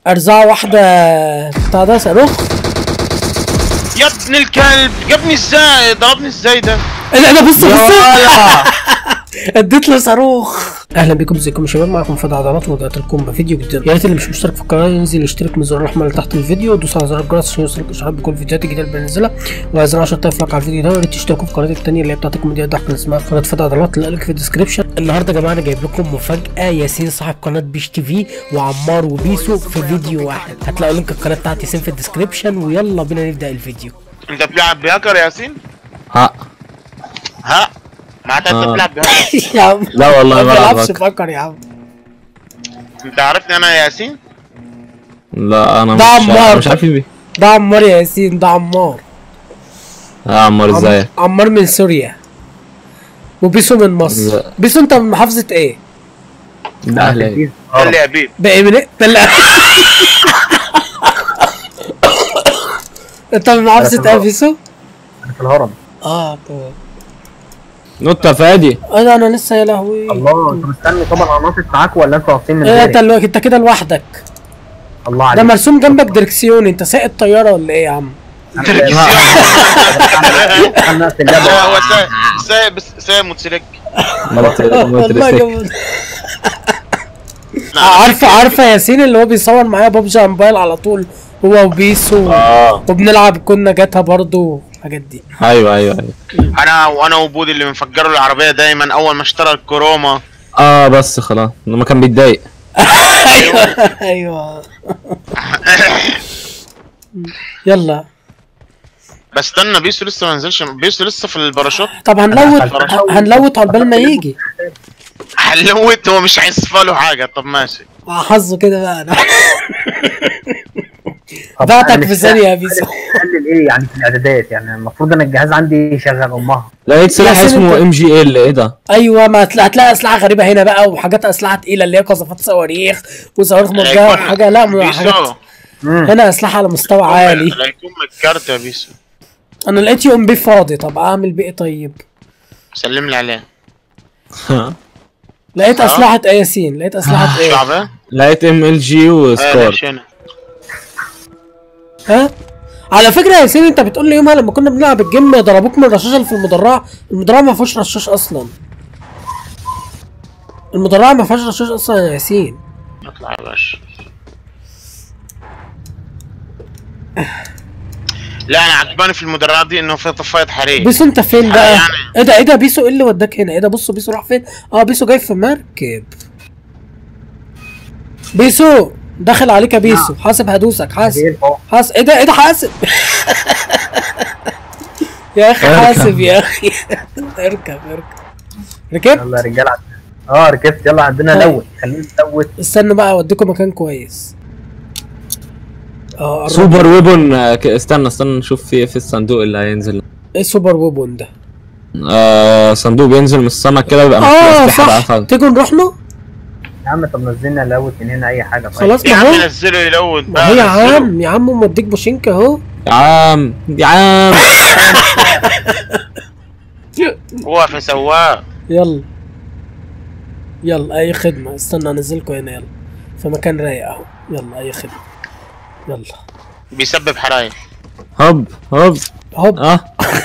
ارزعه واحده بتاع ده صاروخ يا ابن الكلب جابني ازاي ضربني ازاي ده ايه ده انا بص يا بص ولا اديت له صاروخ اهلا بكم ازيكم يا شباب معاكم فضل عضلات ورجعت لكم بفيديو جديد يا ريت اللي مش مشترك في القناه ينزل يشترك من الزرار الاحمر اللي تحت الفيديو ودوس على زر الجرس عشان يوصلك اشعارات بكل الفيديوهات الجديده اللي بنزلها وعايزين 10000 لايك على الفيديو ده ويا ريت تشتركوا في القناه الثانيه اللي هي بتاعت الكوميديا الضحك اللي اسمها قناه فضل عضلات اللي لك في الديسكربشن النهارده يا جماعه انا جايب لكم مفاجاه ياسين صاحب قناه بيش تي في وعمار وبيسو في فيديو واحد هتلاقوا لينك القناه بتاعت ياسين في الديسكربشن ويلا بينا نبدا الفيديو انت بتلعب بهاكر يا ياسين ها ها معناتها انت آه. بتلعب بهاكر يا عم لا والله ما ما بلعبش بلعب فكر يا عم انت عارفني انا يا ياسين لا انا ده مش عمار. مش عارف مين ده عمار يا ياسين ده عمار يا عمار عم- ازيك عمار من سوريا وبيسو من مصر لا. بيسو انت من محافظة ايه؟ ده اهلا قال لي يا بيب بقى من ايه؟ ده لا انت من محافظة ايه يا بيسو؟ في الهرم اه طبعا نوتة فادي انا انا لسه يا لهوي الله انتوا مستني طبعا عناصر معاكم ولا انتوا واقفين من ايه انت غيري؟ الو... انت كده لوحدك الله ده عليك مرسوم جنبك دركسيون انت سايق الطيارة ولا ايه يا عم؟ انا في لا هو اللعبه سايق سايق بس سايق موتسيلك والله جامد عارفة عارفة ياسين اللي هو بيصور معايا ببجي على موبايل على طول هو وبيسو اه وبنلعب كنا جاتها برضو الحاجات دي ايوه ايوه ايوه انا وانا وبودي اللي بنفجروا العربيه دايما اول ما اشترى الكروما اه بس خلاص لما كان بيتضايق ايوه ايوه يلا بس استنى بيسو لسه ما نزلش بيسو لسه في الباراشوت طب هنلوت هنلوت عقبال ما يجي حلوت هو مش هيصفى له حاجه طب ماشي مع حظه كده بقى انا طب بعتك أنا في مش ثانية يا فاهم بيسو بتقلل ايه يعني في الاعدادات يعني المفروض انا الجهاز عندي يشغل امها لقيت سلاح ياسين اسمه انت- ام جي ال ايه ده؟ ايوه ما هتلاقي, هتلاقي اسلحه غريبه هنا بقى وحاجات اسلحه تقيله اللي هي قذافات صواريخ وصواريخ موجهه هيكون- وحاجه لا م- حاجات بيسو هنا اسلحه على مستوى عالي لا يكون متكرت يا بيسو انا لقيت يوم بي فاضي طب اعمل بيه ايه طيب سلم لي عليه لقيت اه. اسلحه ايه ياسين لقيت اسلحه ايه شعبه لقيت ام ال جي آه وسكار ليش هنا ها على فكره يا ياسين انت بتقول لي يومها لما كنا بنلعب الجيم ضربوك من الرشاش اللي في المدرعه المدرعه ما فيهوش رشاش اصلا المدرعه ما فيهاش رشاش اصلا يا ياسين اطلع يا باشا لا انا عجباني في المدرعات دي انه في طفايه حريق بيسو انت فين بقى يعني- ايه ده ايه ده بيسو ايه اللي وداك هنا ايه ده بصوا بيسو راح فين اه بيسو جاي في مركب بيسو داخل عليك يا بيسو حاسب هدوسك حاسب ايه الفوق حاسب ايه ده ايه ده حاسب يا اخي اركب. حاسب يا اخي اركب اركب ركبت يلا يا رجاله اه ركبت يلا عندنا طيب. لوت خلينا نلوت استنى بقى اوديكم مكان كويس اه قرب. سوبر ويبون آه، ك- استنى استنى نشوف في إيه في الصندوق اللي هينزل ايه سوبر ويبون ده آه صندوق بينزل من السما كده بيبقى محتاج اه أسلحة بقى صح فاضي. تيجوا نروح له يا عم طب نزلنا لوت من هنا اي حاجه طيب خلاص يا ما عم هو نزله يلوت ما بقى هو يا نزله. عم يا عم موديك بوشينكا اهو يا عم يا عم هو في سواق يلا يلا اي خدمة استنى انزلكم هنا يلا في مكان رايق اهو يلا اي خدمة يلا بيسبب حرايق هوب هوب هوب اه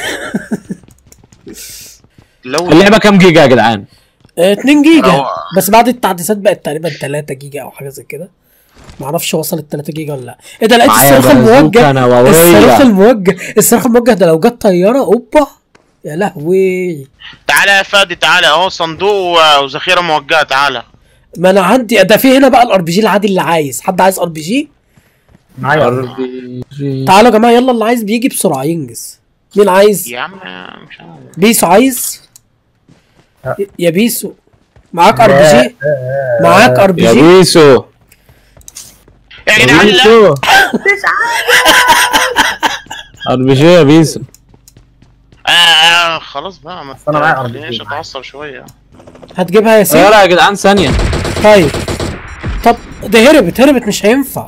لو اللعبة كام جيجا يا جدعان؟ اه 2 جيجا روعة. بس بعد التحديثات بقت تقريبا 3 جيجا او حاجة زي كده معرفش وصلت 3 جيجا ولا لا ايه ده لقيت معايا الصاروخ بازوكا الموجه نووية. الصاروخ الموجه الصاروخ الموجه ده لو جت طيارة اوبا يا لهوي تعالى يا فادي تعالى اهو صندوق و- وذخيره موجهه تعالى ما انا عندي ده في هنا بقى الار بي جي العادي اللي عايز حد عايز ار بي جي معايا تعالوا يا جماعه يلا اللي عايز بيجي بسرعه ينجز مين عايز يا عم مش عارف بيسو عايز لا. يا بيسو معاك ار بي جي معاك ار بي يا جي بيسو يا يا جدعان لا بيسو ار بي جي يا بيسو آه آه خلاص بقى ما أنا معايا تخلينيش RPG. اتعصب شويه هتجيبها يا سيدي يلا يا جدعان ثانية طيب طب ده هربت هربت مش هينفع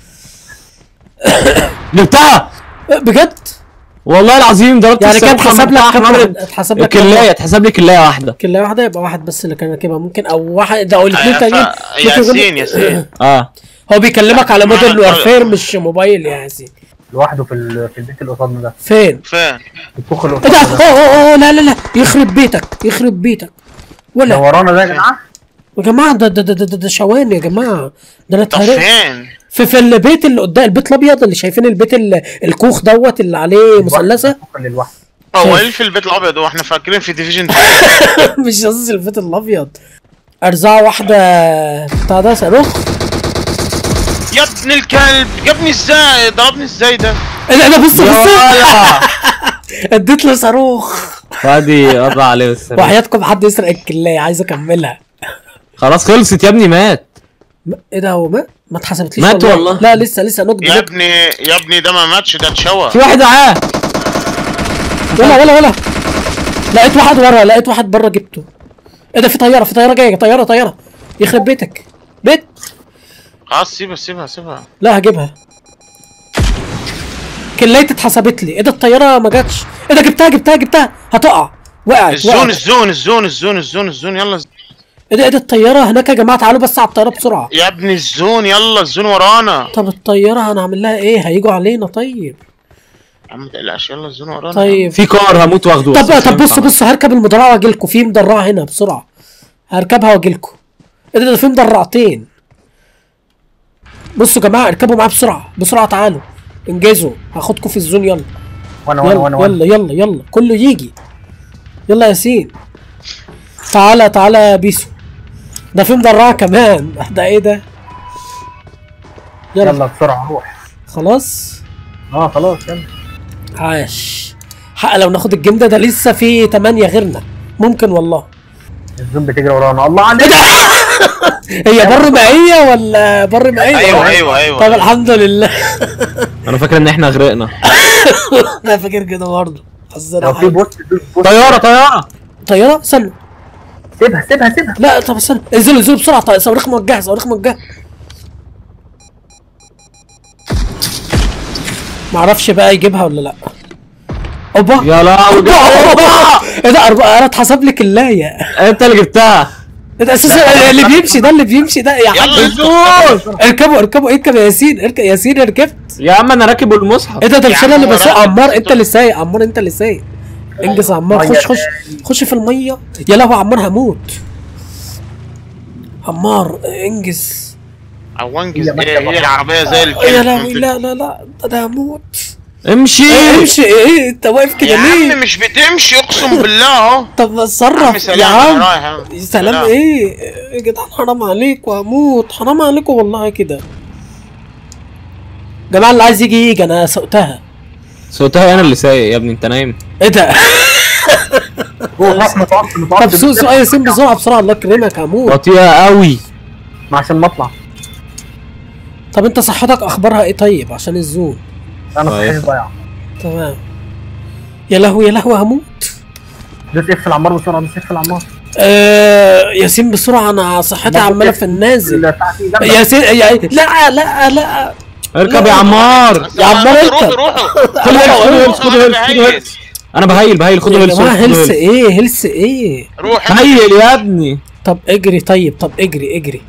جبتها بجد والله العظيم ضربت يعني كان الصاروخ اتحسب لك لما كام اتحمرت. واحد- اتحسب لك كام كلاية واحد؟ اتحسب لي كلاية واحدة كلاية واحدة يبقى واحد بس اللي كان راكبها ممكن او واحد ده او الاثنين آه، تانيين ف- ممكن يكون- ياسين ياسين اه هو بيكلمك على موديل ما- وارفير مش موبايل يا ياسين لوحده في ال... في البيت اللي قصادنا ده فين فين في الكوخ اللي ايه ده قصادنا اوه ده اوه اوه لا لا لا يخرب بيتك يخرب بيتك ده ولا ورانا ده يا جماعه يا جماعه ده ده ده ده, ده, ده شوان يا جماعه ده انا طب اتهرقت فين في في البيت اللي قدام البيت الابيض اللي شايفين البيت ال- الكوخ دوت اللي عليه مثلثه الكوخ اللي لوحده هو ايه في البيت الابيض واحنا فاكرين في ديفيجن مش قصدي البيت الابيض ارزعه واحده بتاع ده صاروخ يا ابن الكلب جابني ازاي ضربني ازاي ده ايه ده ده بص بص يلا اديت له صاروخ فادي قضى عليه بس وحياتكم حد يسرق الكلاية عايز اكملها خلاص خلصت يا ابني مات م- ايه ده هو مات ما اتحسبتليش مات والله. لا لسه لسه نقد يا ابني يا ابني ده ما ماتش ده اتشوى في واحد معاه ولا ولا ولا لقيت واحد ورا لقيت واحد بره جبته ايه ده في طياره في طياره جايه طياره طياره يخرب بيتك بيت خلاص سيبها سيبها سيبها لا هجيبها كلاية اتحسبت لي ايه ده الطياره ما جاتش ايه ده جبتها جبتها جبتها هتقع وقعت الزون وقعت. الزون الزون الزون الزون الزون يلا ايه ده ايه ده الطياره هناك يا جماعه تعالوا بس على الطياره بسرعه يا ابني الزون يلا الزون ورانا طب الطياره هنعمل لها ايه هيجوا علينا طيب يا عم ما تقلقش يلا الزون ورانا طيب في كار هموت واخده طب بس مش طب بص هينفع. بص هركب المدرعه واجي لكم في مدرعه هنا بسرعه هركبها واجي لكم ايه ده ده في مدرعتين بصوا يا جماعه اركبوا معايا بسرعه بسرعه تعالوا انجزوا هاخدكم في الزون يلا وانا وانا يلا وانا وانا يلا يلا يلا كله يجي يلا يا ياسين تعالى تعالى يا بيسو ده في مدرعه كمان ده ايه ده يلا, يلا بسرعه روح خلاص اه خلاص يلا عاش حق لو ناخد الجيم ده ده لسه في تمانية غيرنا ممكن والله الزوم بتجري ورانا الله عليك هي بر مائية ولا بر مائية؟ ايوه ايوه ايوه طب الحمد لله انا فاكر ان احنا غرقنا انا فاكر كده برضه حظنا لو في حلو. بوست دوس بوست طياره طياره طيارة استنى سيبها سيبها سيبها لا طب استنى انزلوا انزلوا بسرعة طيب صواريخ موجهة صواريخ موجهة معرفش بقى يجيبها ولا لا اوبا يا لهوي اوبا اوبا ايه ده أربعة انا اتحسب لي كلاية انت اللي جبتها ايه ده اساسا اللي بيمشي ده اللي بيمشي ده يا حاج يلا الزون اركبوا اركبوا اركب يا ياسين اركب يا ياسين ركبت يا عم انا راكب المصحف ايه ده ده يا مش انا عم اللي هو بسوق راكب. عمار انت اللي سايق عمار انت اللي سايق انجز يا عمار خش خش خش في الميه يا لهوي عمار هموت عمار انجز او انجز هي ماشية ايه هي بحر. العربيه زي الكلب يا لهوي لا لا لا ده انا هموت امشي إيه، امشي ايه انت واقف كده يا عم ليه مش بتمشي اقسم بالله اهو طب يا عم اتصرف يا سلام انا عم رايح أهو. سلام ايه يا جدعان حرام عليكم هموت حرام عليكم والله كده جماعه اللي عايز يجي يجي انا سوقتها صوتها انا اللي سايق يا ابني انت نايم ايه ده روح متوقف طب متوقف سوق سوق ياسين بسرعه بسرعه الله يكرمك هموت بطيئه قوي عشان ما اطلع طب انت صحتك اخبارها ايه طيب عشان الزوم انا طيب. صحتي ضايعه تمام يا لهوي يا لهوي هموت دوس اف العمار بسرعه دوس اف العمار آه ياسين بسرعه انا صحتي عماله في النازل بتاعتي جنبك. ياسين يا لا لا لا اركب يا عمار يا عمار روحوا انت. روحوا خد هيلث خد هيلث خد هيلث خد روحوا هيلث انا بهيل بهيل خد يا هيلث جماعه خد هلس هيلث ايه هلس ايه روح بهيل يا ابني طب اجري طيب طب اجري اجري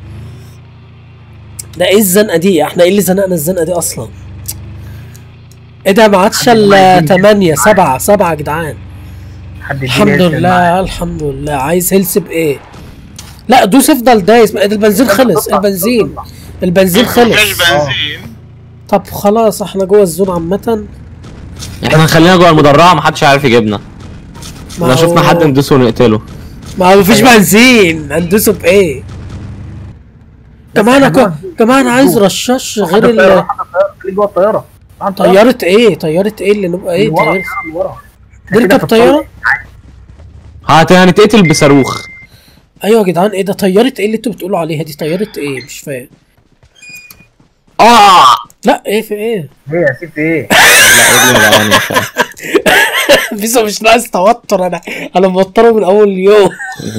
ده ايه الزنقه دي احنا ايه اللي زنقنا الزنقه دي اصلا ايه ده ما عادش الا 8 7 7 يا جدعان حد يديني الحمد هيلث معايا. لله الحمد لله عايز هيلث بايه لا دوس افضل دايس ده البنزين خلص تطلع، البنزين تطلع. البنزين مفيش خلص بنزين طب خلاص احنا جوه الزون عامة احنا خلينا جوه المدرعه محدش عارف يجيبنا ما لو هو- شفنا حد ندوسه ونقتله ما هو مفيش أيوة. بنزين هندوسه بايه كمان انا كو- كمان انا عايز رشاش حد غير الطيارة، ال حد الطيارة، خليك جوه الطياره تعال الطيارة. طيارة ايه طيارة ايه اللي نبقى ايه من ورا، طيارة من ورا نركب طيارة هت- هنتقتل بصاروخ ايوه يا جدعان ايه ده طيارة ايه اللي انتوا بتقولوا عليها دي طيارة ايه مش فاهم اه لا ايه في ايه ايه يا سيف ايه لا رجلي وجعاني يا شباب. بيسو مش ناقص توتر انا انا موتره من اول يوم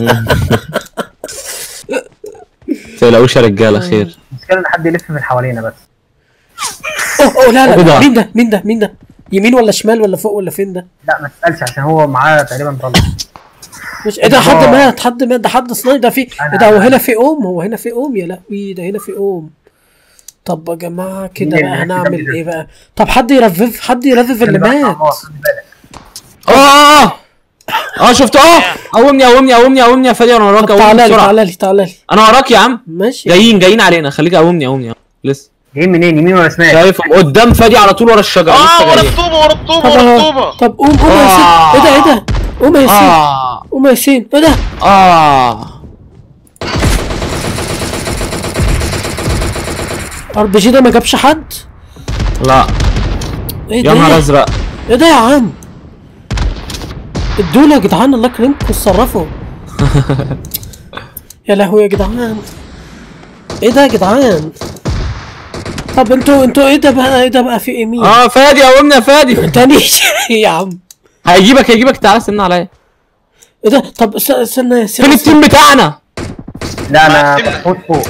تقلقوش يا رجاله خير المشكله ان حد يلف من حوالينا بس اوه اوه لا لا, إيه لا. ده؟ مين ده مين ده مين ده يمين ولا شمال ولا فوق ولا فين ده لا ما تسالش عشان هو معاه تقريبا طلع مش ايه ده حد الله. مات حد مات ده حد صنايعي ده في ايه ده هو هنا في ام هو هنا في ام يا لهوي ده هنا في ام طب يا جماعه كده مين بقى اللي هنعمل هيكتب ايه بقى طب حد يرفف حد يرفف اللي خلي بالك يا مات عمار، خلي بالك. اه اه اه شفت اه قومني قومني قومني قومني يا فادي انا وراك طب قومني تعالى لي بسرعه تعالى لي تعالى لي انا وراك يا عم ماشي جايين جايين علينا خليك قومني قومني لسه جايين منين يمين ولا شمال شايفهم قدام فادي على طول ورا الشجره اه لسه ورا جايين. الطوبه ورا الطوبه طب ورا آه، الطوبه طب قوم قوم يا ياسين آه. ايه ده ايه ده قوم يا ياسين اه قوم يا ياسين ايه ده اه ار بي جي ده ما جابش حد لا ايه يا نهار ده ازرق ايه ده يا عم ادونا يا جدعان الله يكرمكم اتصرفوا يا لهوي يا جدعان ايه ده يا جدعان طب انتوا انتوا ايه ده بقى ايه ده بقى في ايه مين اه فادي قومني يا فادي تاني يا عم هيجيبك هيجيبك تعالى استنى عليا ايه ده طب است- استنى يا فين ياسين التيم بتاعنا لا انا ما- فوق فوق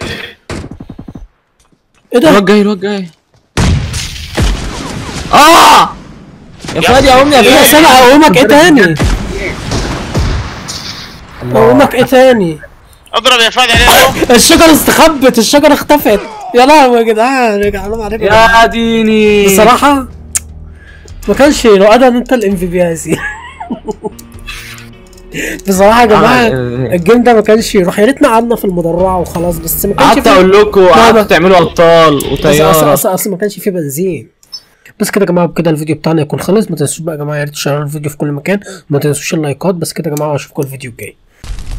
ايه ده الواد جاي الواد جاي اه يا فادي قومني يا ايه يا فادي سامع اقومك ايه تاني اقومك ايه تاني اضرب يا فادي عليه اهو الشجرة استخبت الشجرة اختفت يا لهوي يا جدعان يا جدعان عليكم يا ديني بصراحة ما كانش لو انا انت الام في بي يا ياسين بصراحة يا جماعة آه، الجيم ده ما كانش يروح يا ريتنا قعدنا في المدرعة وخلاص بس ما كانش قعدت فيه اقول لكم لا. قعدتوا تعملوا ابطال بس اصل وطياره اصل اصل ما كانش فيه بنزين بس كده يا جماعه بكده الفيديو بتاعنا يكون خلص ما تنسوش بقى يا جماعه يا ريت تشيروا الفيديو في كل مكان وما تنسوش اللايكات بس كده يا جماعه واشوفكم الفيديو الجاي